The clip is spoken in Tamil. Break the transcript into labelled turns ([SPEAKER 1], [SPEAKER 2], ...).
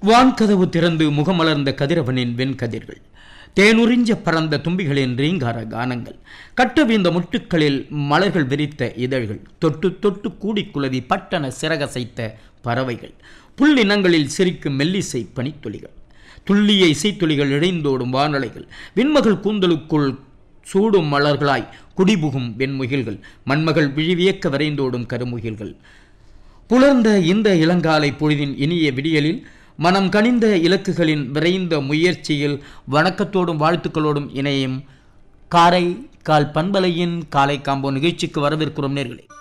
[SPEAKER 1] வான்கதவு திறந்து முகமலர்ந்த கதிரவனின் வெண்கதிர்கள் தேனுறிஞ்ச பறந்த தும்பிகளின் ரீங்கார கானங்கள் கட்டவிந்த முட்டுக்களில் மலர்கள் விரித்த இதழ்கள் தொட்டு தொட்டு கூடி குலவி பட்டன சிறகசைத்த பறவைகள் புல்லினங்களில் சிரிக்கும் மெல்லிசை பனித்துளிகள் துல்லிய இசைத்துளிகள் இழைந்தோடும் வானலைகள் விண்மகள் கூந்தலுக்குள் சூடும் மலர்களாய் குடிபுகும் வெண்முகில்கள் மண்மகள் விழிவியக்க வரைந்தோடும் கருமுகில்கள் புலர்ந்த இந்த இளங்காலை பொழுதின் இனிய விடியலில் மனம் கனிந்த இலக்குகளின் விரைந்த முயற்சியில் வணக்கத்தோடும் வாழ்த்துக்களோடும் இணையும் காரை கால் பண்பலையின் காலை காம்போ நிகழ்ச்சிக்கு வரவேற்கிறோம் நேர்களே